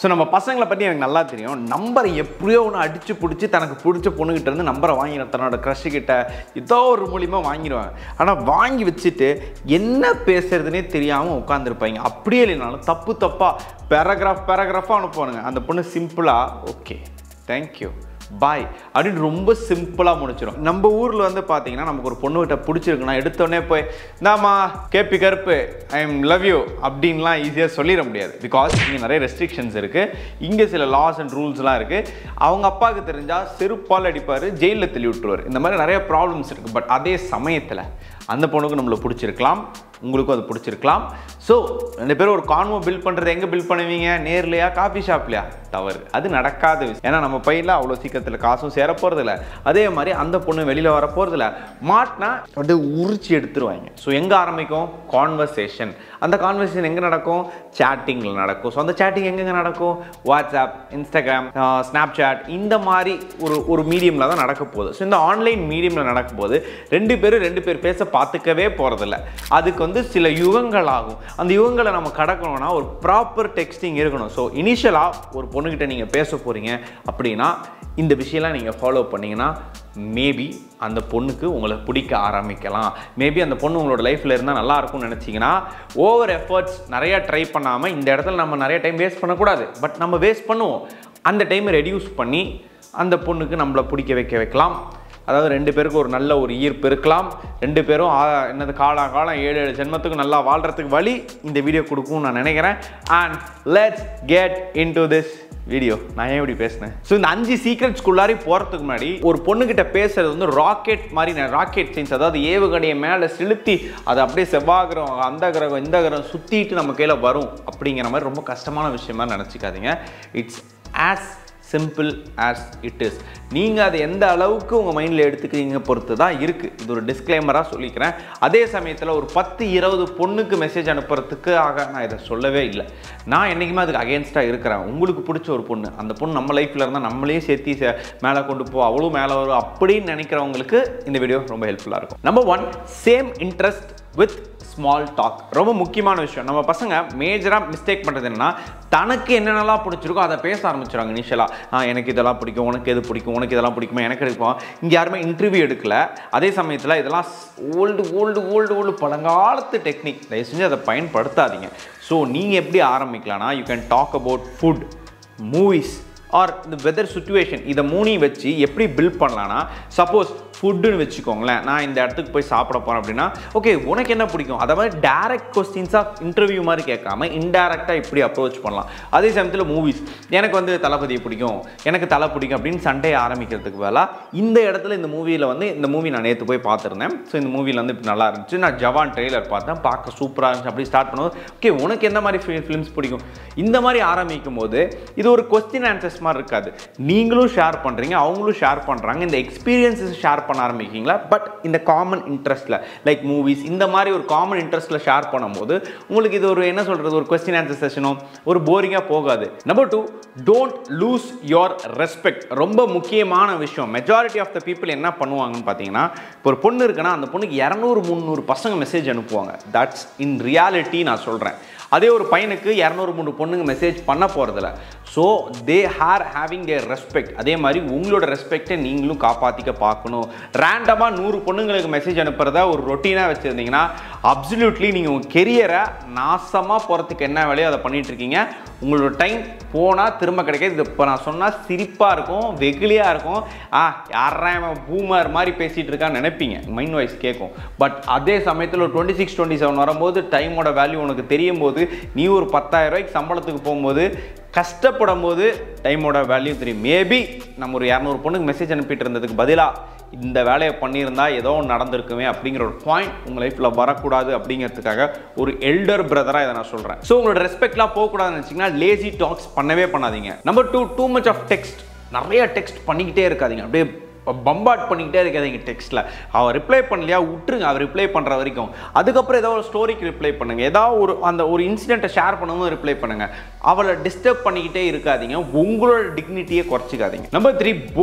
so நம்ம பசங்களை பற்றி எனக்கு நல்லா தெரியும் நம்பரை எப்படியோ ஒன்று அடித்து பிடிச்சி தனக்கு பிடிச்ச பொண்ணுகிட்ட இருந்து நம்பரை வாங்கிடும் தன்னோட crush கிட்ட ஏதோ ஒரு மூலியமாக வாங்கிடுவாங்க ஆனால் வாங்கி வச்சுட்டு என்ன பேசுறதுனே தெரியாமல் உட்காந்துருப்பாங்க அப்படியே இல்லைனாலும் தப்பு தப்பாக பேராகிராஃப் பேராகிராஃபாக அனுப்புவானுங்க அந்த பொண்ணு சிம்பிளாக ஓகே தேங்க்யூ பாய் அப்படின்னு ரொம்ப சிம்பிளாக முடிச்சிடும் நம்ம ஊரில் வந்து பார்த்தீங்கன்னா நமக்கு ஒரு பொண்ணுகிட்ட பிடிச்சிருக்குன்னா எடுத்தோடனே போய் இந்தாம்மா கேப்பி கருப்பு ஐ எம் லவ் யூ அப்படின்லாம் ஈஸியாக சொல்லிட முடியாது பிகாஸ் இங்கே நிறைய ரெஸ்ட்ரிக்ஷன்ஸ் இருக்குது இங்கே சில லாஸ் அண்ட் ரூல்ஸ்லாம் இருக்குது அவங்க அப்பாவுக்கு தெரிஞ்சால் செருப்பால் அடிப்பார் ஜெயிலில் தள்ளி விட்டுருவார் இந்த மாதிரி நிறைய ப்ராப்ளம்ஸ் இருக்குது பட் அதே சமயத்தில் அந்த பொண்ணுக்கு நம்மளை பிடிச்சிருக்கலாம் உங்களுக்கும் அது பிடிச்சிருக்கலாம் ஸோ ரெண்டு பேரும் ஒரு கான்வோ பில் பண்ணுறது எங்கே பில் பண்ணுவீங்க நேர்லையா காஃபி ஷாப்லையா தவறு அது நடக்காத விஷயம் ஏன்னா நம்ம பையில அவ்வளோ சீக்கிரத்தில் காசும் சேர போகிறதில்ல அதே மாதிரி அந்த பொண்ணு வெளியில் வர போகிறதில்ல மாட்டினா அப்படியே உரிச்சு எடுத்துருவாங்க ஸோ எங்கே ஆரம்பிக்கும் கான்வர்சேஷன் அந்த கான்வர்சேஷன் எங்கே நடக்கும் சேட்டிங்கில் நடக்கும் ஸோ அந்த சேட்டிங் எங்கெங்க நடக்கும் வாட்ஸ்அப் இன்ஸ்டாகிராம் ஸ்னாப் சாட் இந்த மாதிரி ஒரு ஒரு மீடியமில் தான் நடக்க போகுது ஸோ இந்த ஆன்லைன் மீடியமில் நடக்கும் போது ரெண்டு பேரும் ரெண்டு பேர் பேச பார்த்துக்கவே போகிறதில்ல அதுக்கு வந்து சில யுகங்கள் ஆகும் அந்த யுகங்களை நம்ம கடக்கணும்னா ஒரு ப்ராப்பர் டெக்ஸ்டிங் இருக்கணும் ஸோ இனிஷியலாக ஒரு பொண்ணுக்கிட்ட நீங்கள் பேச போகிறீங்க அப்படின்னா இந்த விஷயம்லாம் நீங்கள் ஃபாலோ பண்ணீங்கன்னா மேபி அந்த பொண்ணுக்கு உங்களை பிடிக்க ஆரம்பிக்கலாம் மேபி அந்த பொண்ணு உங்களோட லைஃப்பில் இருந்தால் நல்லா இருக்கும்னு நினச்சிங்கன்னா ஓவர் எஃபர்ட்ஸ் நிறையா ட்ரை பண்ணாமல் இந்த இடத்துல நம்ம நிறைய டைம் வேஸ்ட் பண்ணக்கூடாது பட் நம்ம வேஸ்ட் பண்ணுவோம் அந்த டைமை ரெடியூஸ் பண்ணி அந்த பொண்ணுக்கு நம்மளை பிடிக்க வைக்க வைக்கலாம் அதாவது ரெண்டு பேருக்கு ஒரு நல்ல ஒரு ஈர்ப்பு இருக்கலாம் ரெண்டு பேரும் ஆ- என்னது காலா காலம் ஏழு ஏழு ஜென்மத்துக்கு நல்லா வாழ்கிறதுக்கு வழி இந்த வீடியோ கொடுக்கும்னு நான் நினைக்கிறேன் and let's get into this video நான் ஏன் இப்படி பேசினேன் ஸோ இந்த அஞ்சு சீக்ரெட்ஸ்குள்ளாரி போகிறதுக்கு முன்னாடி ஒரு பொண்ணுகிட்ட பேசுறது வந்து ராக்கெட் மாதிரி ராக்கெட் சயின்ஸ் அதாவது ஏவுகணையை மேலே செலுத்தி அது அப்படியே செவ்வாய் கிரகம் அந்த கிரகம் இந்த கிரகம் சுற்றிட்டு நம்ம கையில் வரும் அப்படிங்கிற மாதிரி ரொம்ப கஷ்டமான விஷயமா நினச்சிக்காதீங்க it's as simple as it is நீங்கள் அதை எந்த அளவுக்கு உங்கள் மைண்டில் எடுத்துக்கிறீங்க பொறுத்து தான் இருக்குது இது ஒரு டிஸ்க்ளைமராக சொல்லிக்கிறேன் அதே சமயத்தில் ஒரு பத்து இருபது பொண்ணுக்கு மெசேஜ் அனுப்புறதுக்கு ஆக நான் இதை சொல்லவே இல்லை நான் என்றைக்குமே அதுக்கு அகேன்ஸ்டாக இருக்கிறேன் உங்களுக்கு பிடிச்ச ஒரு பொண்ணு அந்த பொண்ணு நம்ம லைஃப்பில் இருந்தால் நம்மளையும் சேர்த்தி சே- மேலே கொண்டு போ அவ்வளோ மேலே வரும் அப்படின்னு நினைக்கிறவங்களுக்கு இந்த வீடியோ ரொம்ப ஹெல்ப்ஃபுல்லாக இருக்கும் number one same interest with small talk ரொம்ப முக்கியமான விஷயம் நம்ம பசங்க மேஜராக மிஸ்டேக் பண்ணுறது என்னன்னா தனக்கு என்னென்னலாம் பிடிச்சிருக்கோ அதை பேச ஆரம்பிச்சிடுறாங்க இனிஷியலாக எனக்கு இதெல்லாம் பிடிக்கும் உனக்கு எது பிடிக்கும் உனக்கு இதெல்லாம் பிடிக்குமா எனக்கு எடுப்போம் இங்கே யாருமே இன்டர்வியூ எடுக்கல அதே சமயத்தில் இதெல்லாம் ஓல்டு ஓல்டு ஓல்டு ஓல்டு பழங்காலத்து டெக்னிக் தயவு செஞ்சு அதை பயன்படுத்தாதீங்க ஸோ நீங்கள் எப்படி ஆரம்பிக்கலாம்னா you can talk about food movies or இந்த வெதர் சுச்சுவேஷன் இதை மூணையும் வச்சு எப்படி பில்ட் பண்ணலான்னா சப்போஸ் ஃபுட்டுன்னு வச்சுக்கோங்களேன் நான் இந்த இடத்துக்கு போய் சாப்பிட போகிறேன் அப்படின்னா ஓகே உனக்கு என்ன பிடிக்கும் அதை மாதிரி டேரக்ட் கொஸ்டின்ஸாக இன்டர்வியூ மாதிரி கேட்காம இன்டேரக்டாக இப்படி அப்ரோச் பண்ணலாம் அதே சமயத்தில் மூவிஸ் எனக்கு வந்து தளபதியை பிடிக்கும் எனக்கு தலை பிடிக்கும் அப்படின்னு சண்டையை ஆரம்பிக்கிறதுக்கு பதிலாக இந்த இடத்துல இந்த மூவியில் வந்து இந்த மூவி நான் நேற்று போய் பார்த்துருந்தேன் ஸோ இந்த மூவியில் வந்து இப்படி நல்லா இருந்துச்சு நான் ஜவான் ட்ரெய்லர் பார்த்தேன் பார்க்க சூப்பராக இருந்துச்சு அப்படி ஸ்டார்ட் பண்ணும்போது ஓகே உனக்கு எந்த மாதிரி ஃபிலிம்ஸ் பிடிக்கும் இந்த மாதிரி ஆரம்பிக்கும் போது இது ஒரு கொஸ்டின் ஆன்சர்ஸ் மாதிரி இருக்காது நீங்களும் ஷேர் பண்ணுறீங்க அவங்களும் ஷேர் பண்ணுறாங்க இந்த எக்ஸ்பீரியன்ஸஸ் ஷேர் பண்ண ஆரம்பிக்கீங்களா பட் இந்த காமன் இன்ட்ரெஸ்ட்டில் லைக் மூவிஸ் இந்த மாதிரி ஒரு காமன் இன்ட்ரெஸ்ட்டில் ஷேர் பண்ணும்போது உங்களுக்கு இது ஒரு என்ன சொல்கிறது ஒரு கொஸ்டின் ஆன்சர் செஷனோ ஒரு போரிங்காக போகாது number two don't lose your respect ரொம்ப முக்கியமான விஷயம் மெஜாரிட்டி ஆஃப் த பீப்புள் என்ன பண்ணுவாங்கன்னு பார்த்தீங்கன்னா இப்போ ஒரு பொண்ணு இருக்குன்னா அந்த பொண்ணுக்கு இரநூறு முந்நூறு பசங்க மெசேஜ் அனுப்புவாங்க தட்ஸ் இன் ரியாலிட்டி நான் சொல்கிறேன் அதே ஒரு பையனுக்கு இரநூறு மூணு பொண்ணுங்க மெசேஜ் பண்ண போகிறதில்ல so they are having their respect அதே மாதிரி உங்களோட ரெஸ்பெக்டை நீங்களும் காப்பாற்றிக்க பார்க்கணும் ரேண்டமாக நூறு பொண்ணுங்களுக்கு மெசேஜ் அனுப்புறத ஒரு ரொட்டீனாக வச்சுருந்தீங்கன்னா அப்சல்யூட்லி நீங்கள் உங்கள் கெரியரை நாசமாக போகிறதுக்கு என்ன வேலையோ அதை பண்ணிட்டு இருக்கீங்க உங்களோட டைம் போனால் திரும்ப கிடைக்காது இது இப்போ நான் சொன்னால் சிரிப்பாக இருக்கும் வெகுளியாக இருக்கும் ஆ யாரா இவன் பூமர் மாதிரி பேசிகிட்டு இருக்கான்னு நினைப்பீங்க மைண்ட் வாய்ஸ் கேட்கும் பட் அதே சமயத்தில் ஒரு டுவெண்ட்டி சிக்ஸ் டுவெண்ட்டி செவன் வரும்போது டைமோட வேல்யூ உனக்கு தெரியும் போது நீ ஒரு பத்தாயிரம் ரூபாய்க்கு சம்பளத்துக்கு போகும்போது கஷ்டப்படும் போது டைமோட வேல்யூ தெரியும் மேபி நம்ம ஒரு இரநூறு பொண்ணுக்கு மெசேஜ் அனுப்பிட்டு இருந்ததுக்கு பதிலாக இந்த வேலையை பண்ணியிருந்தா ஏதோ ஒன்று நடந்திருக்குமே அப்படிங்கிற ஒரு பாயிண்ட் உங்கள் லைஃப்பில் வரக்கூடாது அப்படிங்கிறதுக்காக ஒரு எல்டர் பிரதராக இதை நான் சொல்கிறேன் ஸோ உங்களோட ரெஸ்பெக்ட்லாம் போகக்கூடாதுன்னு நினச்சிங்கன்னா லேசி டாக்ஸ் பண்ணவே பண்ணாதீங்க number two too much of text நிறைய டெக்ஸ்ட் பண்ணிக்கிட்டே இருக்காதீங்க அப்படியே பம்பாட் பண்ணிக்கிட்டே இருக்காதீங்க டெக்ஸ்ட்டில் அவன் ரிப்ளை பண்ணலையா விட்டுருங்க அவர் ரிப்ளை பண்ணுற வரைக்கும் அதுக்கப்புறம் ஏதோ ஒரு ஸ்டோரிக்கு ரிப்ளை பண்ணுங்கள் ஏதாவது ஒரு அந்த ஒரு இன்சிடெண்ட்டை ஷேர் பண்ணும்போது ரிப்ளை பண்ணுங்கள் அவளை டிஸ்டர்ப் பண்ணிக்கிட்டே இருக்காதீங்க உங்களோட டிக்னிட்டியை குறைச்சிக்காதீங்க number three bored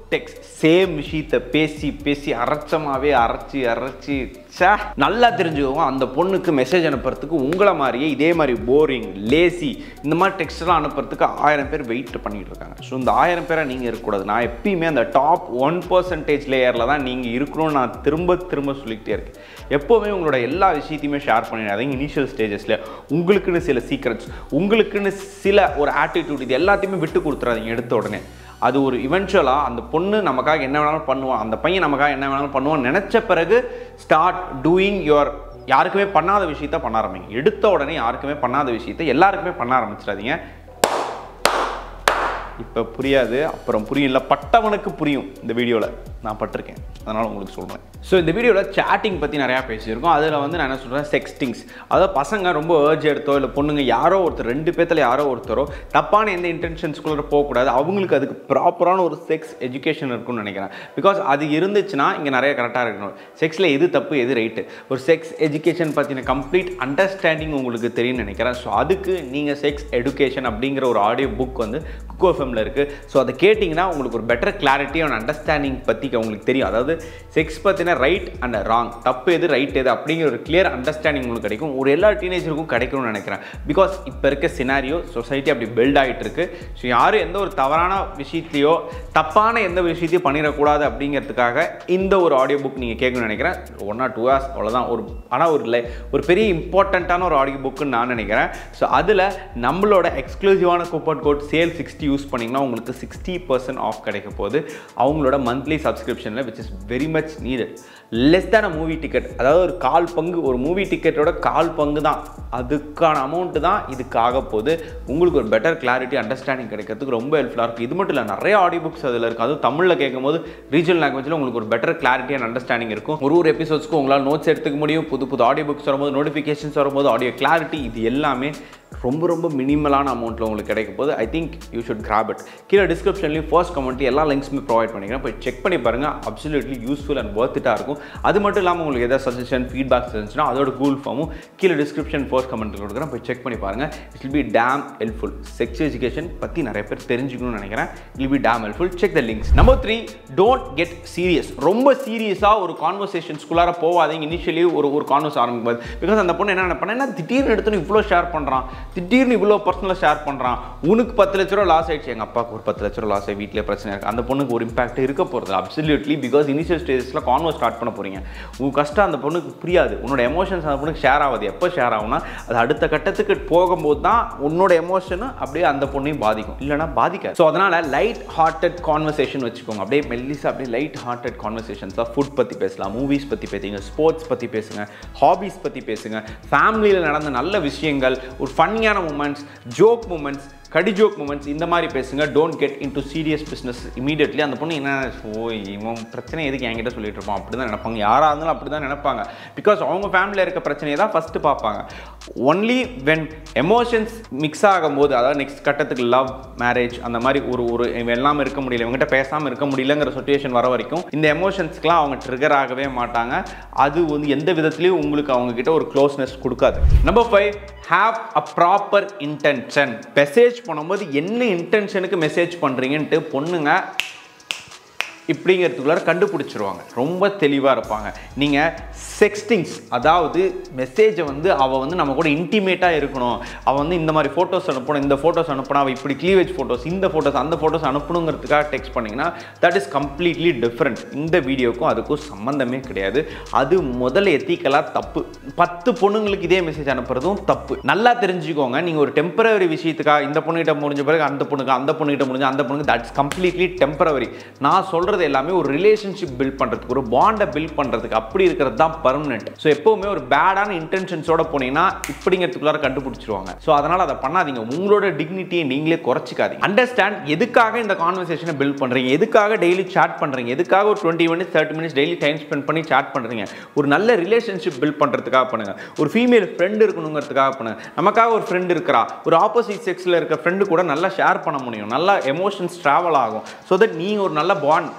text same விஷயத்தை பேசி பேசி அரைச்சமாவே அரைச்சி அரைச்சி ச்சே நல்லா தெரிஞ்சுக்கோங்க அந்த பொண்ணுக்கு மெசேஜ் அனுப்புறதுக்கு உங்களை மாதிரியே இதே மாதிரி போரிங் லேசி இந்த மாதிரி டெக்ஸ்ட்லாம் அனுப்புறதுக்கு ஆயிரம் பேர் வெயிட் பண்ணிட்டு இருக்காங்க ஸோ இந்த ஆயிரம் பேரை நீங்கள் இருக்கக்கூடாது நான் எப்பயுமே அந்த டாப் ஒன் பர்சன்டேஜ் லேயரில் தான் நீங்கள் இருக்கணும்னு நான் திரும்ப திரும்ப சொல்லிக்கிட்டே இருக்கேன் எப்போவுமே உங்களோட எல்லா விஷயத்தையுமே ஷேர் பண்ணிடாதீங்க இனிஷியல் ஸ்டேஜஸில் உங்களுக்குன்னு சில சீக்ரெட்ஸ் உங்களுக்குன்னு சில ஒரு ஆட்டிடியூட் இது எல்லாத்தையுமே விட்டு கொடுத்துறாதீங்க எடுத்த உடனே அது ஒரு இவென்ச்சுவலாக அந்த பொண்ணு நமக்காக என்ன வேணாலும் பண்ணுவான் அந்த பையன் நமக்காக என்ன வேணாலும் பண்ணுவான் நினச்ச பிறகு ஸ்டார்ட் டூயிங் யுவர் யாருக்குமே பண்ணாத விஷயத்த பண்ண ஆரம்பிங்க எடுத்த உடனே யாருக்குமே பண்ணாத விஷயத்த எல்லாருக்குமே பண்ண ஆரம்பிச்சிடாதீங்க இப்போ புரியாது அப்புறம் புரியல பட்டவனுக்கு புரியும் இந்த வீடியோவில் நான் பட்டிருக்கேன் அதனால் உங்களுக்கு சொல்கிறேன் ஸோ இந்த வீடியோவில் சேட்டிங் பற்றி நிறையா பேசியிருக்கோம் அதில் வந்து நான் என்ன சொல்கிறேன் செக்ஸ்டிங்ஸ் அதாவது பசங்க ரொம்ப ஏர்ஜ் எடுத்தோ இல்லை பொண்ணுங்க யாரோ ஒருத்தர் ரெண்டு பேர்த்தில் யாரோ ஒருத்தரோ தப்பான எந்த இன்டென்ஷன்ஸ்குள்ளே போகக்கூடாது அவங்களுக்கு அதுக்கு ப்ராப்பரான ஒரு செக்ஸ் எஜுகேஷன் இருக்கும்னு நினைக்கிறேன் பிகாஸ் அது இருந்துச்சுன்னா இங்கே நிறைய கரெக்டாக இருக்கணும் செக்ஸில் எது தப்பு எது ரைட்டு ஒரு செக்ஸ் எஜுகேஷன் பற்றின கம்ப்ளீட் அண்டர்ஸ்டாண்டிங் உங்களுக்கு தெரியும்னு நினைக்கிறேன் ஸோ அதுக்கு நீங்கள் செக்ஸ் எடுகேஷன் அப்படிங்கிற ஒரு ஆடியோ புக் வந்து குக்கோ எஃப்எம்ல இருக்குது ஸோ அதை கேட்டிங்கன்னா உங்களுக்கு ஒரு பெட்டர் கிளாரிட்டி அண்ட் அண்டர்ஸ்டாண்டிங் பற்றி உங்களுக்கு தெரியும் அதாவது செக்ஸ் பற்றின ரைட் அண்ட் ராங் தப்பு எது ரைட் எது அப்படிங்கிற ஒரு கிளியர் அண்டர்ஸ்டாண்டிங் உங்களுக்கு கிடைக்கும் ஒரு எல்லா டீனேஜருக்கும் கிடைக்கும்னு நினைக்கிறேன் பிகாஸ் இப்போ இருக்க சினாரியோ சொசைட்டி அப்படி பில்ட் ஆகிட்டு இருக்கு ஸோ யாரும் எந்த ஒரு தவறான விஷயத்தையோ தப்பான எந்த விஷயத்தையும் பண்ணிடக்கூடாது அப்படிங்கிறதுக்காக இந்த ஒரு ஆடியோ புக் நீங்கள் கேட்கணும்னு நினைக்கிறேன் ஒன் ஆர் டூ ஹவர்ஸ் அவ்வளோதான் ஒரு ஆனால் ஒரு லை ஒரு பெரிய இம்பார்ட்டண்ட்டான ஒரு ஆடியோ புக்குன்னு நான் நினைக்கிறேன் ஸோ அதில் நம்மளோட எக்ஸ்க்ளூசிவான coupon code sale sixty use பண்ணிங்கன்னா உங்களுக்கு சிக்ஸ்டி பர்சன்ட் ஆஃப் கிடைக்க போகுது அவங்களோட மந்த்லி சப்ஸ்கிரிப்ஷனில் which is very much needed less than a movie ticket அதாவது ஒரு கால் பங்கு ஒரு மூவி டிக்கெட்டோட கால் பங்கு தான் அதுக்கான அமௌண்ட்டு தான் இதுக்கு ஆக போகுது உங்களுக்கு ஒரு பெட்டர் கிளாரிட்டி அண்டர்ஸ்டாண்டிங் கிடைக்கிறதுக்கு ரொம்ப ஹெல்ப்ஃபுல்லாக இருக்குது இது மட்டும் இல்லை நிறைய ஆடியோ புக்ஸ் அதில் இருக்குது அதுவும் தமிழில் கேட்கும்போது ரீஜனல் லாங்குவேஜில் உங்களுக்கு ஒரு பெட்டர் கிளாரிட்டி அண்ட் அண்டர்ஸ்டாண்டிங் இருக்கும் ஒரு ஒரு எபிசோட்ஸ்க்கு உங்களால் நோட்ஸ் எடுத்துக்க முடியும் புது புது ஆடியோ புக்ஸ் வரும்போது நோட்டிஃபிகேஷன்ஸ் வரும்போது ஆடியோ கிளாரிட்டி இது எல்லாமே ரொம்ப ரொம்ப மினிமலான அமௌண்ட்டில் உங்களுக்கு கிடைக்க போது I think you should grab it கீழே டிஸ்கிரிப்ஷன்லையும் ஃபர்ஸ்ட் கமெண்ட் எல்லா லிங்க்ஸுமே ப்ரொவைட் பண்ணிக்கிறேன் போய் செக் பண்ணி பாருங்கள் அப்சல்யூட்லி யூஸ்ஃபுல் அண்ட் ஒர்த் இட்டாக இருக்கும் அது மட்டும் இல்லாமல் உங்களுக்கு எதாவது சஜஷன் ஃபீட்பேக்ஸ் இருந்துச்சுன்னா அதோட கூகுள் ஃபார்மும் கீழே டிஸ்கிரிப்ஷன் ஃபர்ஸ்ட் கமெண்ட் கொடுக்குறேன் போய் செக் பண்ணி பாருங்கள் it will be damn helpful sex education பற்றி நிறைய பேர் தெரிஞ்சுக்கணும்னு நினைக்கிறேன் it will be damn helpful check the links number three don't get serious ரொம்ப சீரியஸாக ஒரு கான்வர்சேஷன்ஸ்குள்ளார போகாதீங்க இனிஷியலி ஒரு ஒரு கான்வர்ஸ் ஆரம்பிக்கும் பிகாஸ் அந்த பொண்ணு என்ன நினைப்பேன் என்ன திடீர்னு எடுத்துன்னு இவ்வளோ ஷேர் பண்ணுறான் திடீர்னு இவ்வளோ பர்சனலாக ஷேர் பண்ணுறான் உனக்கு பத்து லட்ச ரூபா லாஸ் ஆயிடுச்சு எங்கள் அப்பாவுக்கு ஒரு பத்து லட்ச ரூபா லாஸ் ஆகி வீட்டிலே பிரச்சனை இருக்குது அந்த பொண்ணுக்கு ஒரு இம்பாக்ட் இருக்க போகிறது அப்சல்யூட்லி பிகாஸ் இனிஷியல் ஸ்டேஜஸில் கான்வர்ஸ் ஸ்டார்ட் பண்ண போகிறீங்க உன் கஷ்டம் அந்த பொண்ணுக்கு புரியாது உன்னோட எமோஷன்ஸ் அந்த பொண்ணுக்கு ஷேர் ஆகுது எப்போ ஷேர் ஆகும்னா அது அடுத்த கட்டத்துக்கு போகும்போது தான் உன்னோட எமோஷனும் அப்படியே அந்த பொண்ணையும் பாதிக்கும் இல்லைனா பாதிக்காது ஸோ அதனால் லைட் ஹார்ட்டட் கான்வர்சேஷன் வச்சுக்கோங்க அப்படியே மெல்லிஸாக அப்படியே லைட் ஹார்ட்டட் கான்வர்சேஷன்ஸாக ஃபுட் பற்றி பேசலாம் மூவிஸ் பற்றி பேசுங்க ஸ்போர்ட்ஸ் பற்றி பேசுங்க ஹாபீஸ் பற்றி பேசுங்க ஃபேமிலியில் நடந்த நல்ல விஷயங்கள் ஒரு ஃபன்னியான மூமெண்ட்ஸ் ஜோக் மூமெண்ட்ஸ் கடி ஜோக் மூமெண்ட்ஸ் இந்த மாதிரி பேசுங்க don't get into serious business immediately அந்த பொண்ணு என்ன ஓ இவன் பிரச்சனை எதுக்கு என்கிட்ட சொல்லிட்டு இருப்பான் அப்படி தான் நினைப்பாங்க யாராக இருந்தாலும் அப்படி தான் நினைப்பாங்க பிகாஸ் அவங்க ஃபேமிலியில் இருக்க பிரச்சனையை தான் ஃபஸ்ட்டு பார்ப்பாங்க ஒன்லி வென் எமோஷன்ஸ் மிக்ஸ் ஆகும்போது அதாவது நெக்ஸ்ட் கட்டத்துக்கு லவ் மேரேஜ் அந்த மாதிரி ஒரு ஒரு இவன் எல்லாம் இருக்க முடியல இவங்ககிட்ட பேசாமல் இருக்க முடியலங்கிற சுச்சுவேஷன் வர வரைக்கும் இந்த எமோஷன்ஸ்க்குலாம் அவங்க ட்ரிகர் ஆகவே மாட்டாங்க அது வந்து எந்த விதத்துலையும் உங்களுக்கு அவங்க கிட்ட ஒரு க்ளோஸ்னஸ் கொடுக்காது number five have a proper intention message பண்ணும்போது என்ன இன்டென்ஷனுக்கு மெசேஜ் பண்ணுறீங்கன்ட்டு பொண்ணுங்க இப்படிங்கிறதுக்குள்ளார கண்டுபிடிச்சிருவாங்க ரொம்ப தெளிவாக இருப்பாங்க நீங்கள் செக்ஸ்டிங்ஸ் அதாவது மெசேஜை வந்து அவள் வந்து நம்ம கூட இன்டிமேட்டாக இருக்கணும் அவள் வந்து இந்த மாதிரி ஃபோட்டோஸ் அனுப்பணும் இந்த ஃபோட்டோஸ் அனுப்பணும் அவள் இப்படி க்ளீவேஜ் ஃபோட்டோஸ் இந்த ஃபோட்டோஸ் அந்த ஃபோட்டோஸ் அனுப்பணுங்கிறதுக்காக டெக்ஸ்ட் பண்ணிங்கன்னா தட் இஸ் கம்ப்ளீட்லி டிஃப்ரெண்ட் இந்த வீடியோக்கும் அதுக்கும் சம்மந்தமே கிடையாது அது முதல்ல எத்திக்கலாக தப்பு பத்து பொண்ணுங்களுக்கு இதே மெசேஜ் அனுப்புறதும் தப்பு நல்லா தெரிஞ்சுக்கோங்க நீங்கள் ஒரு டெம்பரவரி விஷயத்துக்காக இந்த பொண்ணுகிட்ட முடிஞ்ச பிறகு அந்த பொண்ணுக்கு அந்த பொண்ணுகிட்ட முடிஞ்ச அந்த பொண்ணுக்கு தட்ஸ் கம்ப்ளீட்லி டெம்பரவரி நான் சொல்கிறது எல்லாமே ஒரு ரிலேஷன்ஷிப் பில்ட் பண்ணுறதுக்கு ஒரு பாண்டை பில்ட் பண்ணுறதுக்கு அப்படி இருக்கிறது தான் பர்மனெண்ட் ஸோ எப்போவுமே ஒரு பேடான இன்டென்ஷன்ஸோட போனீங்கன்னா இப்படிங்கிறதுக்குள்ளார கண்டுபிடிச்சிருவாங்க ஸோ அதனால் அதை பண்ணாதீங்க உங்களோட டிக்னிட்டியை நீங்களே குறைச்சிக்காதீங்க அண்டர்ஸ்டாண்ட் எதுக்காக இந்த கான்வர்சேஷனை பில்ட் பண்ணுறீங்க எதுக்காக டெய்லி சாட் பண்ணுறீங்க எதுக்காக ஒரு twenty minutes thirty minutes daily time spend பண்ணி சாட் பண்ணுறீங்க ஒரு நல்ல ரிலேஷன்ஷிப் பில்ட் பண்ணுறதுக்காக பண்ணுங்க ஒரு ஃபீமேல் ஃப்ரெண்ட் இருக்கணுங்கிறதுக்காக பண்ணுங்க நமக்காக ஒரு ஃப்ரெண்ட் இருக்கிறா ஒரு ஆப்போசிட் செக்ஸில் இருக்க ஃப்ரெண்டு கூட நல்லா ஷேர் பண்ண முடியும் நல்லா எமோஷன்ஸ் ட்ராவல் ஆகும் ஸோ தட் நீங்கள் ஒரு நல்ல பாண்ட்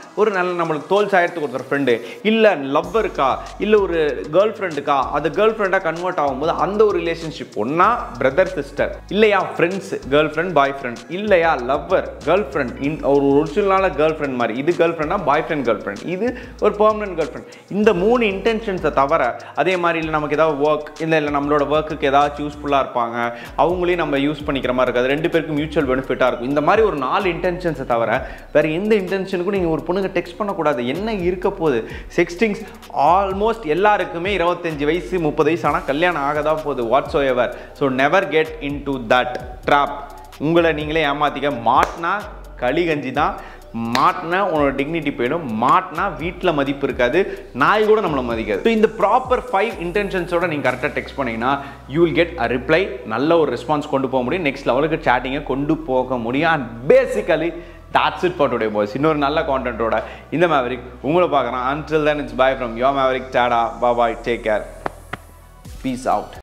ஒரு நல்ல நம்மளுக்கு தோல் சாயத்துக்கு ஒருத்தர் ஃப்ரெண்டு இல்லை லவ் இருக்கா இல்லை ஒரு கேர்ள் ஃப்ரெண்டுக்கா அது கேர்ள் ஃப்ரெண்டாக கன்வெர்ட் ஆகும்போது அந்த ஒரு ரிலேஷன்ஷிப் ஒன்றா பிரதர் சிஸ்டர் இல்லையா friends girl friend boy friend இல்லையா லவ்வர் கேர்ள் ஃப்ரெண்ட் இன் ஒரு ஒரிஜினலான கேர்ள் ஃப்ரெண்ட் மாதிரி இது கேர்ள் ஃப்ரெண்டா பாய் ஃப்ரெண்ட் கேர்ள் ஃப்ரெண்ட் இது ஒரு பெர்மனன்ட் கேர்ள் ஃப்ரெண்ட் இந்த மூணு இன்டென்ஷன்ஸை தவிர அதே மாதிரி இல்லை நமக்கு ஏதாவது ஒர்க் இல்லை இல்லை நம்மளோட ஒர்க்குக்கு ஏதாச்சும் யூஸ்ஃபுல்லாக இருப்பாங்க அவங்களையும் நம்ம யூஸ் பண்ணிக்கிற மாதிரி இருக்காது ரெண்டு பேருக்கும் மியூச்சுவல் பெனிஃபிட்டாக இருக்கும் இந்த மாதிரி ஒரு நாலு இன்டென்ஷன்ஸை தவிர வேறு எந்த இன்டென்ஷனுக்கும் நீங்கள் ஒரு பொண்ணுக்கு டெக்ஸ்ட் பண்ணக்கூடாது என்ன இருக்க போகுது செக்ஸ்டிங்ஸ் ஆல்மோஸ்ட் எல்லாருக்குமே இருபத்தஞ்சு வயசு முப்பது வயசு ஆனால் கல்யாணம் ஆக தான் போகுது whatsoever so never get into that trap உங்களை நீங்களே ஏமாத்திக்க மாட்டினா களிகஞ்சி தான் மாட்டினா உன்னோட டிக்னிட்டி போயிடும் மாட்டினா வீட்டில் மதிப்பு இருக்காது நாய் கூட நம்மளை மதிக்காது ஸோ இந்த ப்ராப்பர் ஃபைவ் இன்டென்ஷன்ஸோட நீங்கள் கரெக்டாக டெக்ஸ்ட் பண்ணீங்கன்னா you will get a reply நல்ல ஒரு ரெஸ்பான்ஸ் கொண்டு போக முடியும் நெக்ஸ்ட் லெவலுக்கு சேட்டிங்கை கொண்டு போக முடியும் and basically that's it for today boys இன்னொரு நல்ல கான்டென்ட்டோட இந்த மேவரிக் உங்களை பார்க்குறேன் until then it's bye from yo Maverick tata bye bye take care peace out